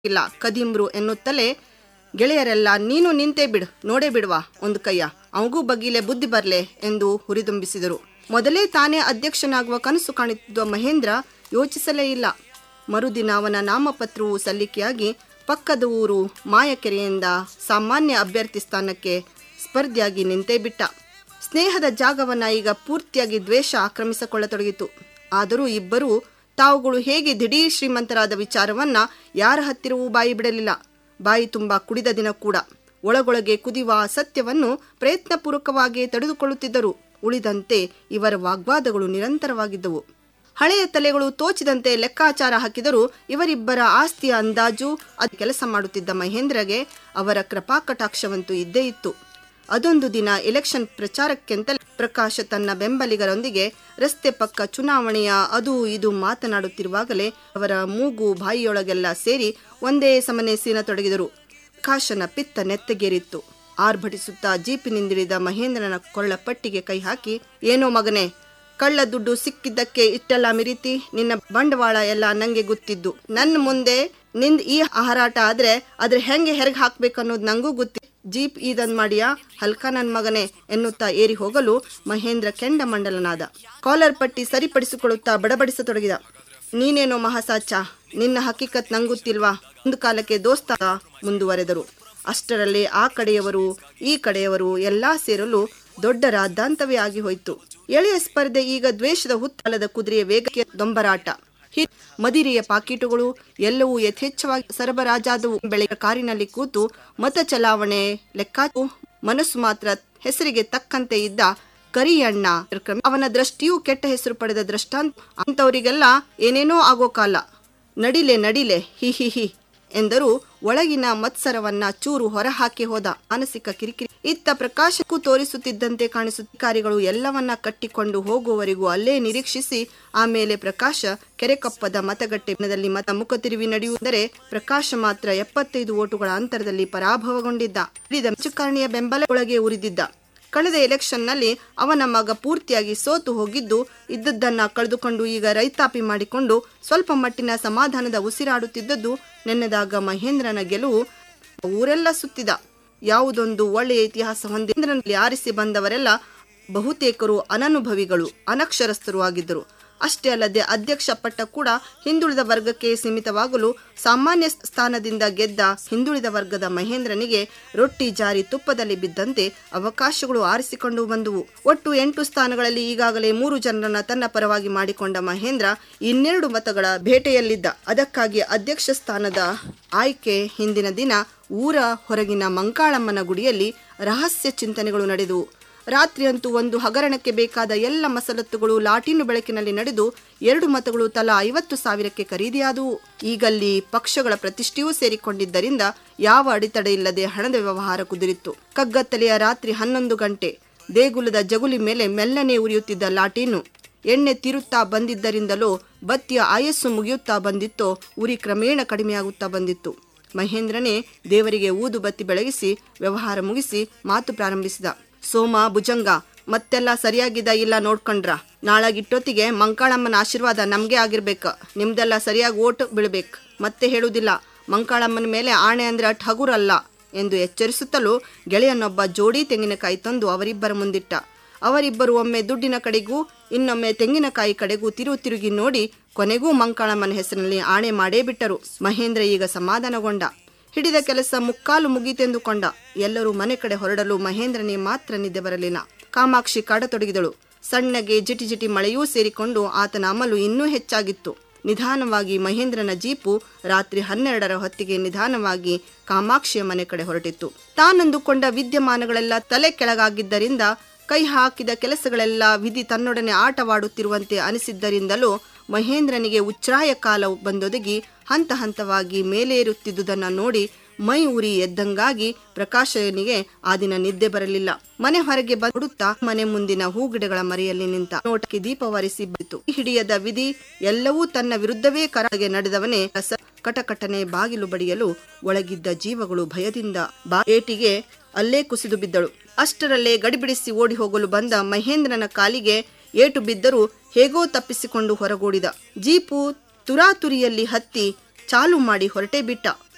ಇಲ್ಲ ಕದಿಮ್ರು ಎನ್ನುತ್ತಲೇ ಗೆಳೆಯರೆಲ್ಲ ನೀನು ನಿಂತೇ ಬಿಡು ನೋಡೇ ಬಿಡುವ ಒಂದು ಕೈಯ ಅವಗೂ ಬಗ್ಗಿಲೆ ಬುದ್ಧಿ ಬರ್ಲೆ ಎಂದು ಹುರಿದುಂಬಿಸಿದರು ಮೊದಲೇ ತಾನೇ ಅಧ್ಯಕ್ಷನಾಗುವ ಕನಸು ಕಾಣುತ್ತಿದ್ದ ಮಹೇಂದ್ರ ಯೋಚಿಸಲೇ ಇಲ್ಲ ಮರುದಿನ ಅವನ ನಾಮಪತ್ರವು ಸಲ್ಲಿಕೆಯಾಗಿ ಪಕ್ಕದ ಊರು ಮಾಯಕೆರೆಯಿಂದ ಸಾಮಾನ್ಯ ಅಭ್ಯರ್ಥಿ ಸ್ಥಾನಕ್ಕೆ ಸ್ಪರ್ಧಿಯಾಗಿ ನಿಂತೇ ಬಿಟ್ಟ ಸ್ನೇಹದ ಜಾಗವನ್ನ ಈಗ ಪೂರ್ತಿಯಾಗಿ ದ್ವೇಷ ಆಕ್ರಮಿಸಿಕೊಳ್ಳತೊಡಗಿತು ಆದರೂ ಇಬ್ಬರೂ ತಾವುಗಳು ಹೇಗೆ ದಿಢೀರ್ ಶ್ರೀಮಂತರಾದ ವಿಚಾರವನ್ನ ಯಾರ ಹತ್ತಿರವೂ ಬಾಯಿ ಬಿಡಲಿಲ್ಲ ಬಾಯಿ ತುಂಬ ಕುಡಿದ ದಿನ ಕೂಡ ಒಳಗೊಳಗೆ ಕುದಿಯುವ ಸತ್ಯವನ್ನು ಪ್ರಯತ್ನಪೂರ್ವಕವಾಗಿ ತಡೆದುಕೊಳ್ಳುತ್ತಿದ್ದರು ಉಳಿದಂತೆ ಇವರ ವಾಗ್ವಾದಗಳು ನಿರಂತರವಾಗಿದ್ದವು ಹಳೆಯ ತಲೆಗಳು ತೋಚಿದಂತೆ ಲೆಕ್ಕಾಚಾರ ಹಾಕಿದರೂ ಇವರಿಬ್ಬರ ಆಸ್ತಿಯ ಅಂದಾಜು ಅದು ಕೆಲಸ ಮಾಡುತ್ತಿದ್ದ ಮಹೇಂದ್ರಗೆ ಅವರ ಕೃಪಾಕಟಾಕ್ಷವಂತೂ ಇದ್ದೇ ಇತ್ತು ಅದೊಂದು ದಿನ ಎಲೆಕ್ಷನ್ ಪ್ರಚಾರಕ್ಕೆಂತ ಪ್ರಕಾಶ್ ತನ್ನ ಬೆಂಬಲಿಗರೊಂದಿಗೆ ರಸ್ತೆ ಪಕ್ಕ ಚುನಾವಣೆಯ ಅದು ಇದು ಮಾತನಾಡುತ್ತಿರುವಾಗಲೇ ಅವರ ಮೂಗು ಬಾಯಿಯೊಳಗೆಲ್ಲ ಸೇರಿ ಒಂದೇ ಸಮನೆ ಸೀನತೊಡಗಿದರು ಪ್ರಕಾಶನ ಪಿತ್ತ ನೆತ್ತಗೇರಿತ್ತು ಆರ್ಭಟಿಸುತ್ತಾ ಜೀಪಿನಿಂದಿಳಿದ ಮಹೇಂದ್ರನ ಕೊಳ್ಳ ಪಟ್ಟಿಗೆ ಕೈ ಹಾಕಿ ಏನೋ ಮಗನೇ ಕಳ್ಳ ದುಡ್ಡು ಸಿಕ್ಕಿದ್ದಕ್ಕೆ ಇಷ್ಟೆಲ್ಲ ಮಿರಿತಿ ನಿನ್ನ ಬಂಡವಾಳ ಎಲ್ಲ ನಂಗೆ ಗೊತ್ತಿದ್ದು ನನ್ನ ಮುಂದೆ ನಿಂದ್ ಈ ಹಾರಾಟ ಆದ್ರೆ ಅದ್ರ ಹೆಂಗೆ ಹೆರಗ್ ಹಾಕ್ಬೇಕನ್ನೋದು ನಂಗೂ ಗೊತ್ತಿ ಜೀಪ್ ಈದನ್ ಮಾಡಿಯಾ ಹಲ್ಕ ನನ್ ಮಗನೇ ಎನ್ನುತ್ತಾ ಏರಿ ಹೋಗಲು ಮಹೇಂದ್ರ ಕೆಂಡಮಂಡಲನಾದ ಕಾಲರ್ ಪಟ್ಟಿ ಸರಿಪಡಿಸಿಕೊಳ್ಳುತ್ತಾ ಬಡಬಡಿಸತೊಡಗಿದ ನೀನೇನೋ ಮಹಾಸಾಚ ನಿನ್ನ ಹಕೀಕತ್ ನಂಗುತ್ತಿಲ್ವಾ ಒಂದು ಕಾಲಕ್ಕೆ ದೋಸ್ತ ಮುಂದುವರೆದರು ಅಷ್ಟರಲ್ಲಿ ಆ ಕಡೆಯವರು ಈ ಕಡೆಯವರು ಎಲ್ಲಾ ಸೇರಲು ದೊಡ್ಡ ರಾದ್ದಾಂತವೇ ಆಗಿ ಹೋಯಿತು ಎಳೆಯ ಸ್ಪರ್ಧೆ ಈಗ ದ್ವೇಷದ ಹುತ್ತಲದ ಕುದುರೆಯ ವೇಗಕ್ಕೆ ದೊಂಬರಾಟ ಹಿ ಮದಿರೆಯ ಪಾಕೀಟುಗಳು ಎಲ್ಲವೂ ಯಥೇಚ್ಛವಾಗಿ ಸರಬರಾಜಾದವು ಬೆಳೆಯ ಕಾರಿನಲ್ಲಿ ಕೂತು ಮತ ಚಲಾವಣೆ ಲೆಕ್ಕಾಚು ಮನಸ್ಸು ಮಾತ್ರ ಹೆಸರಿಗೆ ತಕ್ಕಂತೆ ಇದ್ದ ಕರಿಯಣ್ಣ ಅವನ ದೃಷ್ಟಿಯೂ ಕೆಟ್ಟ ಹೆಸರು ಪಡೆದ ದೃಷ್ಟಾಂತ ಅಂತವರಿಗೆಲ್ಲ ಏನೇನೋ ಆಗೋ ಕಾಲ ನಡಿಲೆ ನಡಿಲೆ ಹಿ ಹಿ ಹಿ ಎಂದರು ಒಳಗಿನ ಮತ್ಸರವನ್ನ ಚೂರು ಹೊರಹಾಕಿ ಹೋದ ಮಾನಸಿಕ ಕಿರಿಕಿರಿ ಇತ್ತ ಪ್ರಕಾಶಕ್ಕೂ ತೋರಿಸುತ್ತಿದ್ದಂತೆ ಕಾಣಿಸುತ್ತಿಕಾರಿಗಳು ಎಲ್ಲವನ್ನ ಕಟ್ಟಿಕೊಂಡು ಹೋಗುವವರೆಗೂ ಅಲ್ಲೇ ನಿರೀಕ್ಷಿಸಿ ಆಮೇಲೆ ಪ್ರಕಾಶ ಕೆರೆಕಪ್ಪದ ಮತಗಟ್ಟೆನಲ್ಲಿ ಮತ ಮುಖ ತಿರುವಿ ನಡೆಯುವುದರೆ ಪ್ರಕಾಶ ಮಾತ್ರ ಎಪ್ಪತ್ತೈದು ಓಟುಗಳ ಅಂತರದಲ್ಲಿ ಪರಾಭವಗೊಂಡಿದ್ದ ಉಳಿದ ರಾಜಕಾರಣಿಯ ಬೆಂಬಲ ಒಳಗೆ ಉರಿದಿದ್ದ ಕಳೆದ ಎಲೆಕ್ಷನ್ನಲ್ಲಿ ಅವನ ಮಗ ಪೂರ್ತಿಯಾಗಿ ಸೋತು ಹೋಗಿದ್ದು ಇದ್ದದ್ದನ್ನ ಕಳೆದುಕೊಂಡು ಈಗ ರೈತಾಪಿ ಮಾಡಿಕೊಂಡು ಸ್ವಲ್ಪ ಮಟ್ಟಿನ ಸಮಾಧಾನದ ಉಸಿರಾಡುತ್ತಿದ್ದದ್ದು ನೆನೆದಾಗ ಮಹೇಂದ್ರನ ಗೆಲುವು ಊರೆಲ್ಲ ಸುತ್ತಿದ ಯಾವುದೊಂದು ಒಳ್ಳೆಯ ಇತಿಹಾಸ ಹೊಂದಿ ಆರಿಸಿ ಬಂದವರೆಲ್ಲ ಬಹುತೇಕರು ಅನನುಭವಿಗಳು ಅನಕ್ಷರಸ್ಥರು ಆಗಿದ್ದರು ಅಷ್ಟೇ ಅಲ್ಲದೆ ಅಧ್ಯಕ್ಷ ಪಟ್ಟ ಕೂಡ ಹಿಂದುಳಿದ ವರ್ಗಕ್ಕೆ ಸೀಮಿತವಾಗಲು ಸಾಮಾನ್ಯ ಸ್ಥಾನದಿಂದ ಗೆದ್ದ ಹಿಂದುಳಿದ ವರ್ಗದ ಮಹೇಂದ್ರನಿಗೆ ರೊಟ್ಟಿ ಜಾರಿ ತುಪ್ಪದಲ್ಲಿ ಬಿದ್ದಂತೆ ಅವಕಾಶಗಳು ಆರಿಸಿಕೊಂಡು ಬಂದುವು ಒಟ್ಟು ಎಂಟು ಸ್ಥಾನಗಳಲ್ಲಿ ಈಗಾಗಲೇ ಮೂರು ಜನರನ್ನ ತನ್ನ ಪರವಾಗಿ ಮಾಡಿಕೊಂಡ ಮಹೇಂದ್ರ ಇನ್ನೆರಡು ಮತಗಳ ಭೇಟೆಯಲ್ಲಿದ್ದ ಅದಕ್ಕಾಗಿ ಅಧ್ಯಕ್ಷ ಸ್ಥಾನದ ಆಯ್ಕೆ ಹಿಂದಿನ ದಿನ ಊರ ಹೊರಗಿನ ಮಂಕಾಳಮ್ಮನ ಗುಡಿಯಲ್ಲಿ ರಹಸ್ಯ ಚಿಂತನೆಗಳು ನಡೆದವು ರಾತ್ರಿಯಂತೂ ಒಂದು ಹಗರಣಕ್ಕೆ ಬೇಕಾದ ಎಲ್ಲ ಮಸಲತ್ತುಗಳು ಲಾಟಿನು ಬೆಳಕಿನಲ್ಲಿ ನಡೆದು ಎರಡು ಮತಗಳು ತಲಾ ಐವತ್ತು ಸಾವಿರಕ್ಕೆ ಖರೀದಿಯಾದವು ಈಗಲ್ಲಿ ಪಕ್ಷಗಳ ಪ್ರತಿಷ್ಠೆಯೂ ಸೇರಿಕೊಂಡಿದ್ದರಿಂದ ಯಾವ ಅಡೆತಡೆ ಇಲ್ಲದೆ ಹಣದ ವ್ಯವಹಾರ ಕುದುರಿತ್ತು ಕಗ್ಗತ್ತಲೆಯ ರಾತ್ರಿ ಹನ್ನೊಂದು ಗಂಟೆ ದೇಗುಲದ ಜಗುಲಿ ಮೇಲೆ ಮೆಲ್ಲನೆ ಉರಿಯುತ್ತಿದ್ದ ಲಾಟೀನು ಎಣ್ಣೆ ತಿರುತ್ತಾ ಬಂದಿದ್ದರಿಂದಲೋ ಬತ್ತಿಯ ಆಯಸ್ಸು ಮುಗಿಯುತ್ತಾ ಬಂದಿತ್ತೋ ಉರಿ ಕ್ರಮೇಣ ಕಡಿಮೆಯಾಗುತ್ತಾ ಬಂದಿತ್ತು ಮಹೇಂದ್ರನೇ ದೇವರಿಗೆ ಊದು ಬತ್ತಿ ಬೆಳಗಿಸಿ ವ್ಯವಹಾರ ಮುಗಿಸಿ ಮಾತು ಪ್ರಾರಂಭಿಸಿದ ಸೋಮ ಭುಜಂಗ ಮತ್ತೆಲ್ಲ ಸರಿಯಾಗಿದ್ದ ಇಲ್ಲ ನೋಡ್ಕೊಂಡ್ರ ನಾಳಾಗಿಟ್ಟೊತ್ತಿಗೆ ಮಂಕಾಳಮ್ಮನ ಆಶೀರ್ವಾದ ನಮ್ಗೆ ಆಗಿರ್ಬೇಕು ನಿಮ್ದೆಲ್ಲ ಸರಿಯಾಗಿ ಓಟ್ ಬೀಳ್ಬೇಕು ಮತ್ತೆ ಹೇಳುವುದಿಲ್ಲ ಮಂಕಾಳಮ್ಮನ ಮೇಲೆ ಆಣೆ ಅಂದ್ರೆ ಅಟ್ ಹಗುರಲ್ಲ ಎಂದು ಎಚ್ಚರಿಸುತ್ತಲೂ ಗೆಳೆಯನೊಬ್ಬ ಜೋಡಿ ತೆಂಗಿನಕಾಯಿ ತಂದು ಅವರಿಬ್ಬರ ಮುಂದಿಟ್ಟ ಅವರಿಬ್ಬರು ಒಮ್ಮೆ ದುಡ್ಡಿನ ಕಡೆಗೂ ಇನ್ನೊಮ್ಮೆ ತೆಂಗಿನಕಾಯಿ ಕಡೆಗೂ ತಿರು ತಿರುಗಿ ನೋಡಿ ಕೊನೆಗೂ ಮಂಕಾಳಮ್ಮನ ಹೆಸರಿನಲ್ಲಿ ಆಣೆ ಮಾಡೇ ಬಿಟ್ಟರು ಮಹೇಂದ್ರ ಈಗ ಸಮಾಧಾನಗೊಂಡ ಹಿಡಿದ ಕೆಲಸ ಮುಕ್ಕಾಲು ಮುಗೀತೆಂದುಕೊಂಡ ಎಲ್ಲರೂ ಮನೆ ಕಡೆ ಹೊರಡಲು ಮಹೇಂದ್ರನಿಗೆ ಮಾತ್ರ ನಿದ್ದೆ ಬರಲಿಲ್ಲ ಕಾಮಾಕ್ಷಿ ಕಾಡತೊಡಗಿದಳು ಸಣ್ಣಗೆ ಜಿಟಿ ಜಿಟಿ ಮಳೆಯೂ ಸೇರಿಕೊಂಡು ಆತನ ಅಮಲು ಇನ್ನೂ ಹೆಚ್ಚಾಗಿತ್ತು ನಿಧಾನವಾಗಿ ಮಹೇಂದ್ರನ ಜೀಪು ರಾತ್ರಿ ಹನ್ನೆರಡರ ಹೊತ್ತಿಗೆ ನಿಧಾನವಾಗಿ ಕಾಮಾಕ್ಷಿಯ ಮನೆ ಕಡೆ ಹೊರಟಿತ್ತು ತಾನಂದುಕೊಂಡ ವಿದ್ಯಮಾನಗಳೆಲ್ಲ ತಲೆ ಕೆಳಗಾಗಿದ್ದರಿಂದ ಕೈ ಹಾಕಿದ ಕೆಲಸಗಳೆಲ್ಲ ವಿಧಿ ತನ್ನೊಡನೆ ಆಟವಾಡುತ್ತಿರುವಂತೆ ಅನಿಸಿದ್ದರಿಂದಲೂ ಮಹೇಂದ್ರನಿಗೆ ಉಚ್ಛ್ರಾಯ ಕಾಲ ಬಂದೊದಗಿ ಹಂತ ಹಂತವಾಗಿ ಮೇಲೇರುತ್ತಿದ್ದುದನ್ನು ನೋಡಿ ಮೈ ಉರಿ ಎದ್ದಂಗಾಗಿ ಪ್ರಕಾಶನಿಗೆ ಆ ದಿನ ನಿದ್ದೆ ಬರಲಿಲ್ಲ ಮನೆ ಹೊರಗೆ ಬಂದುತ್ತಾ ಮನೆ ಮುಂದಿನ ಹೂಗಿಡಗಳ ಮರೆಯಲ್ಲಿ ನಿಂತ ನೋಟಕ್ಕೆ ದೀಪವರಿಸಿ ಬಿತ್ತು ಹಿಡಿಯದ ವಿಧಿ ಎಲ್ಲವೂ ತನ್ನ ವಿರುದ್ಧವೇ ಕರಗೆ ನಡೆದವನೇ ಕಟಕಟನೆ ಬಾಗಿಲು ಬಡಿಯಲು ಒಳಗಿದ್ದ ಜೀವಗಳು ಭಯದಿಂದ ಬಾ ಏಟಿಗೆ ಅಲ್ಲೇ ಕುಸಿದು ಬಿದ್ದಳು ಅಷ್ಟರಲ್ಲೇ ಗಡಿಬಿಡಿಸಿ ಓಡಿ ಹೋಗಲು ಬಂದ ಮಹೇಂದ್ರನ ಕಾಲಿಗೆ ಏಟು ಬಿದ್ದರೂ ಹೇಗೋ ತಪ್ಪಿಸಿಕೊಂಡು ಹೊರಗೂಡಿದ ಜೀಪು ತುರಾತುರಿಯಲ್ಲಿ ಹತ್ತಿ ಚಾಲು ಮಾಡಿ ಹೊರಟೇ ಬಿಟ್ಟ